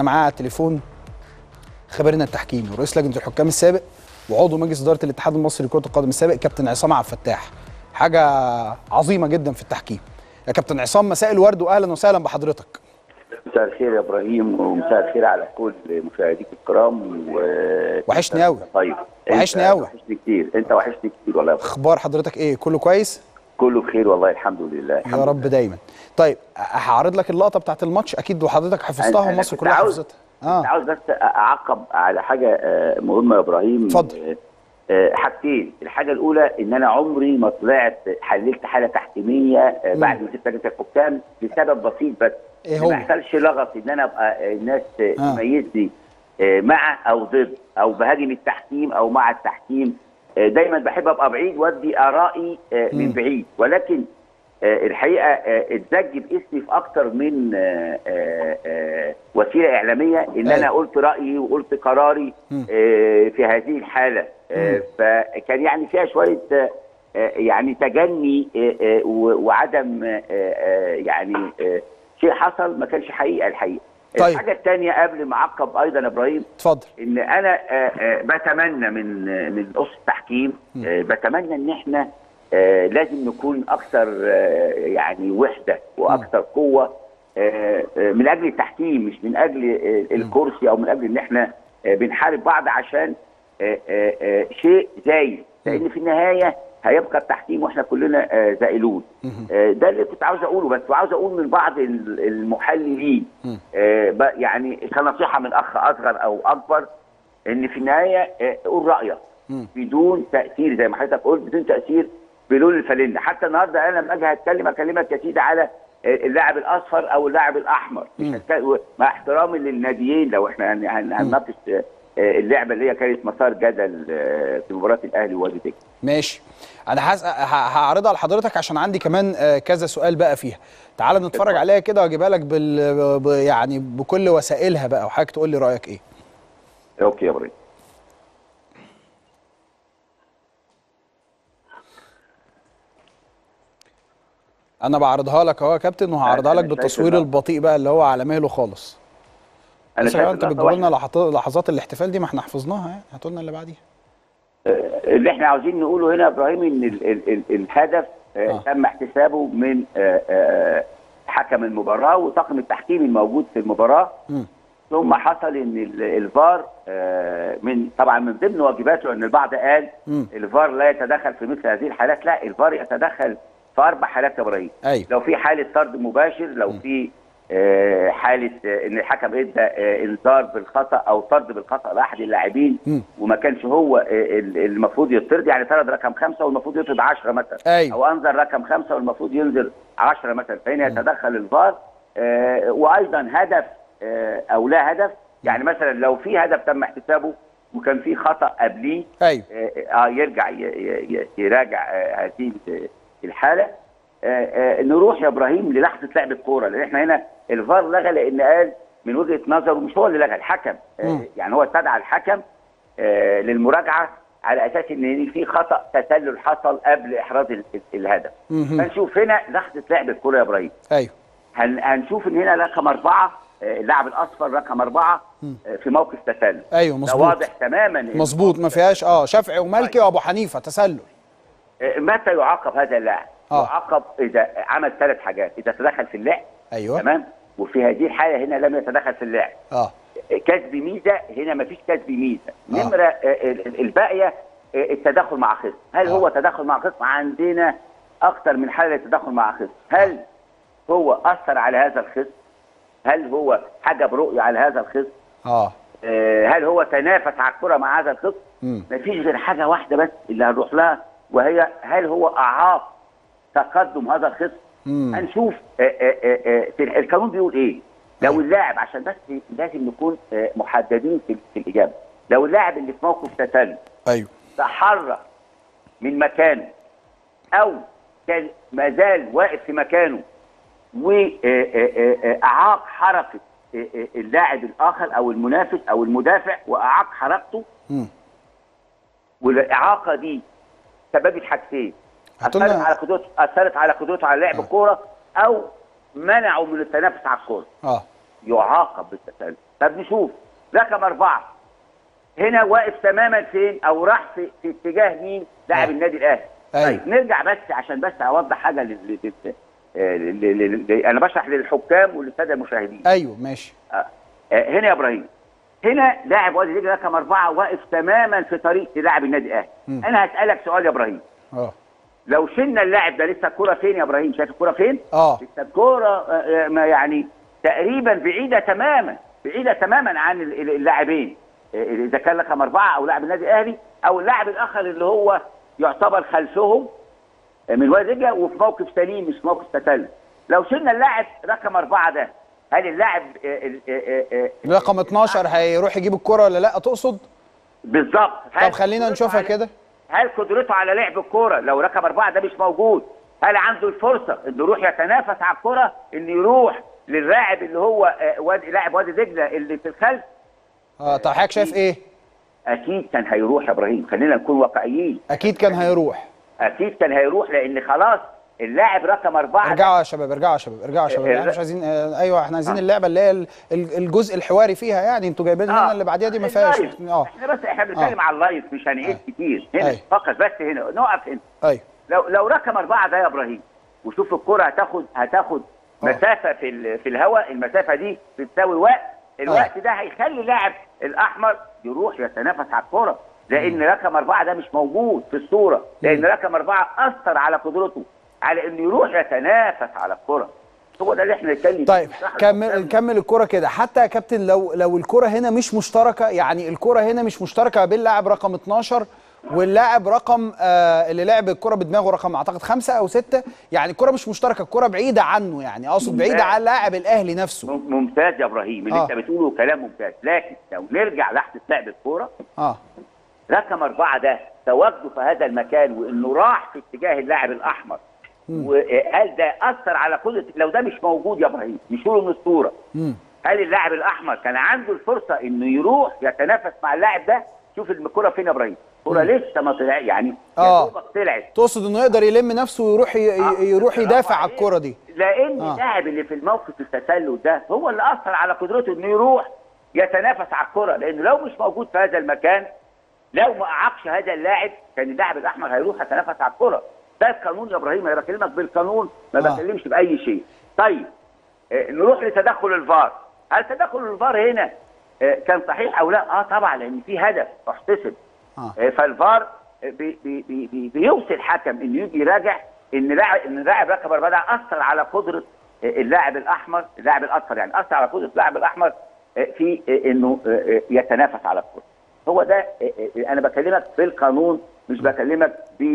معاه على التليفون خبيرنا التحكيمي ورئيس لجنه الحكام السابق وعضو مجلس اداره الاتحاد المصري لكره القدم السابق كابتن عصام عبد الفتاح حاجه عظيمه جدا في التحكيم يا كابتن عصام مساء الورد واهلا وسهلا بحضرتك مساء الخير يا ابراهيم ومساء الخير على كل مشاهديك الكرام و وحشني أوي. طيب وحشني أنت أوي. وحشني كتير انت وحشني كتير والله يا إبراهيم. اخبار حضرتك ايه كله كويس كله بخير والله الحمد لله يا رب دايما طيب هعرض لك اللقطه بتاعت الماتش اكيد وحضرتك حفظتها أنا ومصر كنت كلها عاوز- حفظتها كنت اه عاوز بس اعقب على حاجه آه، مهمه يا ابراهيم اتفضل. آه، آه، حاجتين الحاجه الاولى ان انا عمري ما طلعت حللت حاله تحكيميه آه، بعد ما سبت لجنه الحكام لسبب بسيط بس إيه إن هو؟ ما يحصلش لغط ان انا ابقى آه، الناس آه، آه. تميزني آه، مع او ضد او بهاجم التحكيم او مع التحكيم آه، دايما بحب ابقى بعيد وادي ارائي آه، من مم. بعيد ولكن آه، الحقيقه آه، اتزج باسمي في اكتر من آه، آه، آه، وسيله اعلاميه ان أيوة. انا قلت رايي وقلت قراري مم. آه، في هذه الحاله آه، مم. فكان يعني فيها شويه آه، آه، يعني تجني آه، آه، و- وعدم آه، آه، يعني آه، شيء حصل ما كانش حقيقه الحقيقه طيب. الحاجه الثانيه قبل ما اعقب ايضا يا ابراهيم اتفضل ان انا آه، آه، بتمنى من آه، من اسس التحكيم آه، بتمنى ان احنا آه، لازم نكون اكثر آه، يعني وحده واكثر قوه آه، آه، من اجل التحكيم مش من اجل آه، الكرسي او من اجل ان احنا آه، بنحارب بعض عشان آه، آه، آه، شيء زايد لان في النهايه هيبقى التحكيم واحنا كلنا آه، زائلون آه، ده اللي كنت عاوز اقوله بس وعاوز اقول من بعض ال- المحللين آه، ب- يعني كنصيحه من اخ اصغر او اكبر ان في النهايه آه، قول رايك بدون تاثير زي ما حضرتك قلت بدون تاثير بلون الفانيلا حتى النهارده انا لما اجي اتكلم اكلمك يا سيدي على آه، اللاعب الاصفر او اللاعب الاحمر مش هتك- مع احترامي للناديين لو احنا هن- هن- هنناقش آه، آه، اللعبه اللي هي كانت مسار جدل آه، في مباراه الاهلي ووادي دجله ماشي انا حس... ه- هعرضها لحضرتك عشان عندي كمان آه، كذا سؤال بقى فيها تعال نتفرج عليها كده واجيبها لك بال... ب... يعني بكل وسائلها بقى وحضرتك تقول لي رايك ايه اوكي يا ابراهيم انا بعرضها لك اهو يا كابتن وهعرضها أنا لك شايف بالتصوير اللقطة. البطيء بقى اللي هو على مهله خالص انا بس شايف انت اللقطة بتجيب لنا واحدة. لحظات لحظات الاحتفال دي ما احنا حفظناها يعني هاتوا لنا اللي بعديها اللي احنا عاوزين نقوله هنا يا ابراهيم ان ال ال ال الهدف آه. آه. تم احتسابه من آه آه حكم المباراه وطاقم التحكيم الموجود في المباراه مم. ثم حصل ان ال- الفار آه من طبعا من ضمن واجباته ان البعض قال مم. الفار لا يتدخل في مثل هذه الحالات لا الفار يتدخل في اربع حالات يا ابراهيم ايوه لو في حاله طرد مباشر لو في آه، حاله آه، ان الحكم ادى آه، انذار بالخطا او طرد بالخطا لاحد اللاعبين مم. وما كانش هو آه، ال- المفروض يطرد يعني طرد رقم خمسه والمفروض يطرد 10 مثلا أيوة. او انذر رقم خمسه والمفروض ينذر 10 مثلا فهنا يتدخل الفار آه، وايضا هدف آه، او لا هدف يعني مثلا لو في هدف تم احتسابه وكان في خطا قبليه ايوه آه، آه، يرجع ي- ي- ي- يراجع آه، هذه ال- الحاله آه، آه، نروح يا ابراهيم للحظه لعب الكوره لان احنا هنا الفار لغى لان قال من وجهه نظره مش هو اللي لغى الحكم آه، مم. يعني هو استدعى الحكم آه، للمراجعه على اساس ان في خطا تسلل حصل قبل احراز ال- ال- الهدف مهم. فنشوف هنا لحظه لعب الكوره يا ابراهيم ايوه هن- هنشوف ان هنا رقم اربعه آه، اللاعب الاصفر رقم اربعه آه، في موقف تسلل ايوه ده مظبوط واضح تماما إن مظبوط ما فيهاش اه شافعي ومالكي وابو حنيفه تسلل متى يعاقب هذا اللاعب؟ آه. يعاقب اذا عمل ثلاث حاجات، اذا تدخل في اللعب ايوه تمام؟ وفي هذه الحاله هنا لم يتدخل في اللعب. اه كسب ميزه هنا ما فيش كسب ميزه. آه. نمره آه، ال- ال- الباقيه آه، التدخل مع خصم، هل آه. هو تدخل مع خصم؟ عندنا اكثر من حاله تدخل مع خصم، هل هو اثر على هذا الخصم؟ هل هو حجب رؤيه على هذا الخصم؟ اه آه، هل هو تنافس على الكره مع هذا الخصم؟ مم. مفيش غير حاجه واحده بس اللي هنروح لها وهي هل هو اعاق تقدم هذا الخصم؟ مم. هنشوف آه، آه، آه، آه، في القانون بيقول ايه؟ لو اللاعب عشان بس لازم نكون آه، محددين في في الاجابه، لو اللاعب اللي في موقف تسلل ايوه تحرك من مكانه او كان ما زال واقف في مكانه واعاق حركه آه، آه، اللاعب الاخر او المنافس او المدافع واعاق حركته مم. والاعاقه دي سببت حاجتين هاتوا اثرت لنا- على قدرته اثرت على قدرته على لعب الكوره او منعه من التنافس على الكوره اه يعاقب بالتسلل طب نشوف رقم اربعه هنا واقف تماما فين او راح في, في اتجاه مين لاعب آه. النادي الاهلي أيوة. طيب نرجع بس عشان بس اوضح حاجه لل... لل... لل... لل... لل... انا بشرح للحكام وللساده المشاهدين ايوه ماشي آه، آه، هنا يا ابراهيم هنا لاعب وادي دجله رقم اربعه واقف تماما في طريق لاعب النادي الاهلي مم. انا هسالك سؤال يا ابراهيم اه لو شلنا اللاعب ده لسه الكوره فين يا ابراهيم شايف الكوره فين اه لسه الكوره آه، آه، ما يعني تقريبا بعيده تماما بعيده تماما عن ال- ال- اللاعبين آه، اذا كان رقم اربعه او لاعب النادي الاهلي او اللاعب الاخر اللي هو يعتبر خلفهم آه، من وادي دجله وفي موقف سليم مش موقف تسلل لو شلنا اللاعب رقم اربعه ده هل اللاعب آه، ال- آه، آه، آه، رقم 12 هيروح يجيب الكرة ولا لا تقصد بالظبط طب خلينا نشوفها كده هل قدرته على لعب الكوره لو رقم اربعه ده مش موجود هل عنده الفرصه انه يروح يتنافس على الكوره انه يروح للاعب اللي هو آه، وادي لاعب وادي دجله اللي في الخلف اه طب حضرتك شايف ايه اكيد كان هيروح يا ابراهيم خلينا نكون واقعيين اكيد كان هيروح اكيد كان هيروح لان خلاص اللاعب رقم اربعه ده- ارجعوا يا شباب ارجعوا يا شباب ارجعوا يا شباب الر- احنا مش عايزين آه ايوه احنا عايزين آه. اللعبه اللي هي ال- ال- الجزء الحواري فيها يعني انتوا جايبين لنا آه، اللي بعديها دي ما فيهاش اللايف. اه احنا بس احنا بنتكلم على اللايف مش هنعيد أيوة. كتير هنا أيوة. فقط بس هنا نقف هنا ايوه لو لو رقم اربعه ده يا ابراهيم وشوف الكره هتاخد هتاخد آه. مسافه في ال- في الهواء المسافه دي بتساوي وقت الوقت ده هيخلي اللاعب الاحمر يروح يتنافس على الكره لان رقم اربعه ده مش موجود في الصوره لان رقم اربعه اثر على قدرته على انه يروح يتنافس على الكره هو ده اللي احنا نتكلم فيه. طيب صح كمل الكلام. كمل الكرة كده حتى يا كابتن لو لو الكرة هنا مش مشتركة يعني الكرة هنا مش مشتركة بين لاعب رقم 12 واللاعب رقم آه اللي لعب الكرة بدماغه رقم اعتقد خمسة او ستة يعني الكرة مش مشتركة الكرة بعيدة عنه يعني اقصد بعيدة ممتاز. عن لاعب الاهلي نفسه مم- ممتاز يا ابراهيم اللي آه. انت بتقوله كلام ممتاز لكن لو نرجع لحظه لعب الكوره اه رقم أربعة ده تواجده في هذا المكان وإنه راح في اتجاه اللاعب الأحمر وهل ده أثر على قدرة لو ده مش موجود يا إبراهيم نشوله من الصورة امم هل اللاعب الأحمر كان عنده الفرصة إنه يروح يتنافس مع اللاعب ده شوف الكرة فين يا إبراهيم الكرة لسه ما طلع يعني يا آه. دوبك طلعت تقصد انه يقدر يلم نفسه ويروح ي... آه. ي- يروح يدافع برافو على الكرة عليك. دي لان آه. اللاعب اللي في الموقف التسلل ده هو اللي اثر على قدرته انه يروح يتنافس على الكره لانه لو مش موجود في هذا المكان لو ما اعاقش هذا اللاعب كان اللاعب الاحمر هيروح يتنافس على الكره ده القانون يا ابراهيم انا بكلمك بالقانون ما آه. بكلمش باي شيء طيب آه، نروح لتدخل الفار هل تدخل الفار هنا آه، كان صحيح او لا اه طبعا لان في هدف احتسب اه آه، فالفار بي بي بي بي بيوصي الحكم انه يجي يراجع ان لاعب ان لاعب رقم اربعه ده اثر على قدره آه، اللاعب الاحمر اللاعب الاصفر يعني اثر على قدره اللاعب الاحمر آه، في آه، انه آه، آه، يتنافس على الكره هو ده آه، آه، انا بكلمك بالقانون مش بكلمك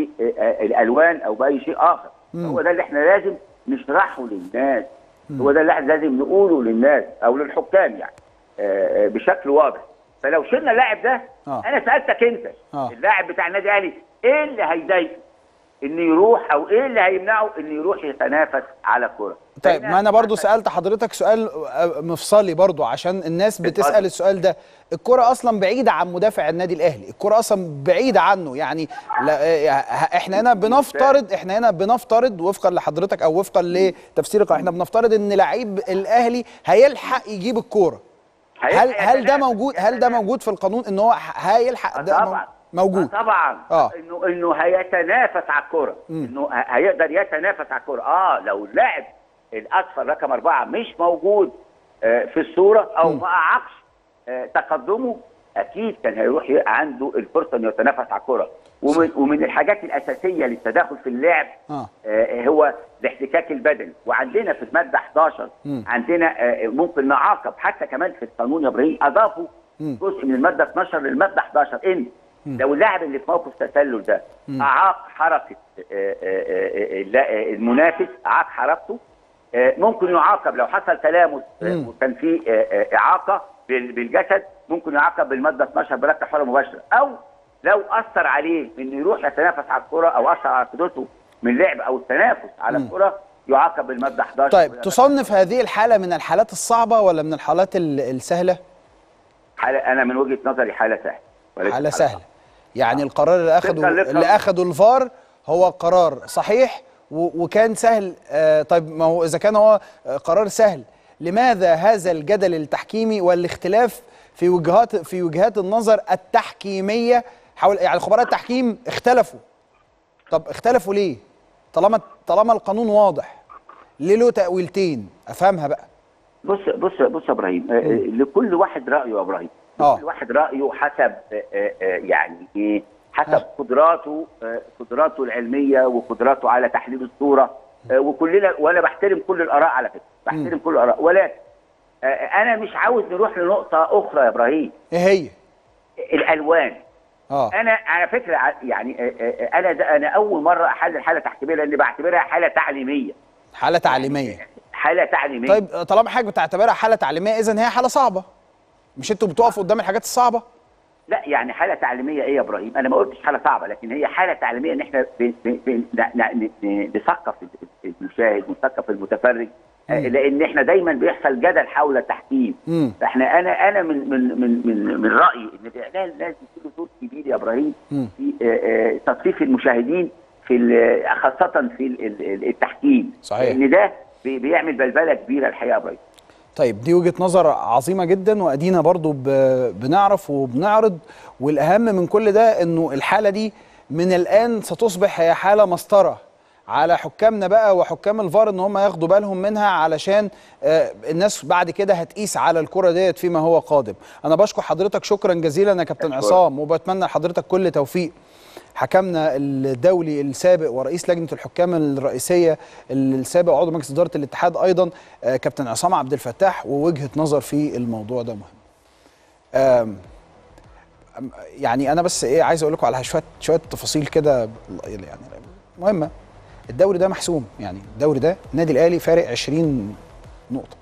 بالالوان او باي شيء اخر مم. هو ده اللي احنا لازم نشرحه للناس هو ده اللي احنا لازم نقوله للناس او للحكام يعني آه، آه، بشكل واضح فلو شلنا اللاعب ده آه. انا سالتك انت آه. اللاعب بتاع النادي الاهلي ايه اللي هيضايقه انه يروح او ايه اللي هيمنعه انه يروح يتنافس على الكره طيب فهنا ما انا برضو مثلاً سالت حضرتك سؤال آه، مفصلي برضو عشان الناس بتسال اتفضل. السؤال ده الكره اصلا بعيده عن مدافع النادي الاهلي الكره اصلا بعيده عنه يعني لا آه، احنا هنا بنفترض احنا هنا بنفترض وفقا لحضرتك او وفقا لتفسيرك احنا بنفترض ان لعيب الاهلي هيلحق يجيب الكوره هل هيبقى هل ده يتنافس- موجود هل ده موجود في القانون ان هو ح- هيلحق آه ده مو- طبعا موجود آه طبعا آه. انه انه هيتنافس على الكره انه ه- هيقدر يتنافس على الكره اه لو اللاعب الاصفر رقم اربعه مش موجود آه في الصوره او ما اعاقش آه تقدمه اكيد كان هيروح ي- عنده الفرصه انه يتنافس على الكره ومن, ومن الحاجات الاساسيه للتداخل في اللعب اه آه، هو الاحتكاك البدني وعندنا في الماده 11 مم. عندنا آه، ممكن نعاقب حتى كمان في القانون يا ابراهيم اضافوا مم. جزء من الماده 12 للماده 11 ان لو اللاعب اللي في موقف تسلل ده اعاق حركه آه، آه، آه، اللا- آه، المنافس اعاق حركته آه، ممكن يعاقب لو حصل تلامس آه، مم. وكان في آه، آه، اعاقه بال- بالجسد ممكن يعاقب بالماده 12 بركه حره مباشره او لو اثر عليه انه يروح يتنافس على الكره او اثر على قدرته من اللعب او التنافس على الكره يعاقب بالماده 11 طيب تصنف هذه الحاله من الحالات الصعبه ولا من الحالات ال- السهله حالة انا من وجهه نظري حاله سهله وليست حاله سهله يعني القرار اللي اخده طبقاً للقانون. اللي اخده الفار هو قرار صحيح و- وكان سهل آه طيب ما هو اذا كان هو آه، قرار سهل لماذا هذا الجدل التحكيمي والاختلاف في وجهات في وجهات النظر التحكيميه حول يعني خبراء التحكيم اختلفوا طب اختلفوا ليه طالما طالما القانون واضح ليه له تاويلتين افهمها بقى بص بص بص يا ابراهيم آه، آه، لكل واحد رايه يا ابراهيم آه. كل واحد رايه حسب آه، آه، آه، يعني ايه حسب آه. قدراته آه، قدراته العلميه وقدراته على تحليل الصوره آه، وكلنا وانا بحترم كل الاراء على فكره بحترم كل الاراء ولكن آه، انا مش عاوز نروح لنقطه اخرى يا ابراهيم ايه هي الالوان اه انا على فكره ع- يعني آه، آه، انا ده انا اول مره احلل حاله تحكيميه لان بعتبرها حاله تعليميه حاله تعليميه حاله تعليميه طيب طالما حضرتك بتعتبرها حاله تعليميه اذا هي حاله صعبه مش انتوا بتقفوا قدام الحاجات الصعبه لا يعني حاله تعليميه ايه يا ابراهيم؟ انا ما قلتش حاله صعبه لكن هي حاله تعليميه ان احنا ب- ب- ب- ن- ن- ن- نثقف المشاهد ونثقف المتفرج آه، لان احنا دايما بيحصل جدل حول التحكيم مم. فاحنا انا انا من من من من, من رايي ان الاعلان لازم يكون له دور كبير يا ابراهيم مم. في آه، آه، تثقيف المشاهدين في ال- خاصه في ال- ال- التحكيم صحيح. لان ده بي- بيعمل بلبله كبيره الحقيقه يا ابراهيم طيب دي وجهة نظر عظيمة جدا وادينا برضو ب... بنعرف وبنعرض والاهم من كل ده انه الحالة دي من الان ستصبح هي حالة مسطرة على حكامنا بقى وحكام الفار ان هم ياخدوا بالهم منها علشان آه، الناس بعد كده هتقيس على الكرة ديت فيما هو قادم انا بشكر حضرتك شكرا جزيلا يا كابتن أشكرك. عصام وبتمنى لحضرتك كل توفيق حكمنا الدولي السابق ورئيس لجنه الحكام الرئيسيه السابق وعضو مجلس اداره الاتحاد ايضا آه، كابتن عصام عبد الفتاح ووجهه نظر في الموضوع ده مهم. آم، أم- يعني انا بس ايه عايز اقول لكم على شويه شويه تفاصيل كده يعني مهمه الدوري ده محسوم يعني الدوري ده النادي الاهلي فارق 20 نقطه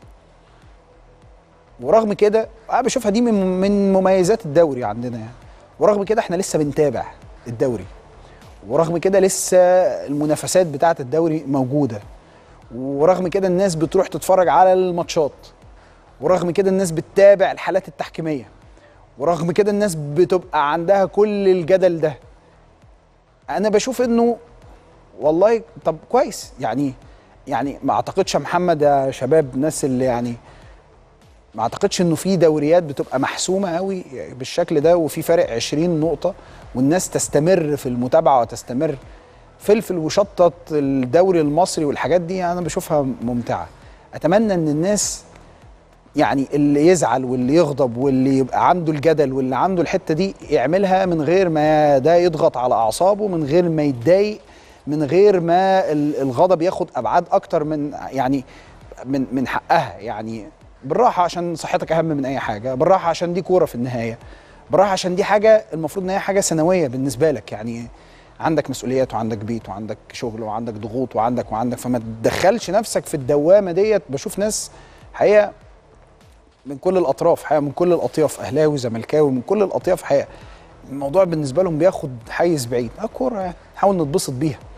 ورغم كده انا بشوفها دي من من مميزات الدوري عندنا يعني ورغم كده احنا لسه بنتابع الدوري ورغم كده لسه المنافسات بتاعه الدوري موجوده ورغم كده الناس بتروح تتفرج على الماتشات ورغم كده الناس بتتابع الحالات التحكيميه ورغم كده الناس بتبقى عندها كل الجدل ده انا بشوف انه والله طب كويس يعني يعني ما اعتقدش يا محمد يا شباب الناس اللي يعني ما اعتقدش انه في دوريات بتبقى محسومه قوي بالشكل ده وفي فارق 20 نقطه والناس تستمر في المتابعه وتستمر فلفل وشطه الدوري المصري والحاجات دي انا بشوفها ممتعه اتمنى ان الناس يعني اللي يزعل واللي يغضب واللي يبقى عنده الجدل واللي عنده الحته دي يعملها من غير ما ده يضغط على اعصابه من غير ما يتضايق من غير ما ال- الغضب ياخد ابعاد اكتر من يعني من من حقها يعني بالراحه عشان صحتك اهم من اي حاجه بالراحه عشان دي كوره في النهايه بالراحه عشان دي حاجه المفروض ان هي حاجه سنويه بالنسبه لك يعني عندك مسؤوليات وعندك بيت وعندك شغل وعندك ضغوط وعندك وعندك فما تدخلش نفسك في الدوامه ديت بشوف ناس حقيقه من كل الاطراف حقيقه من كل الاطياف اهلاوي زملكاوي من كل الاطياف حقيقه الموضوع بالنسبه لهم بياخد حيز بعيد اه كوره يعني نحاول نتبسط بيها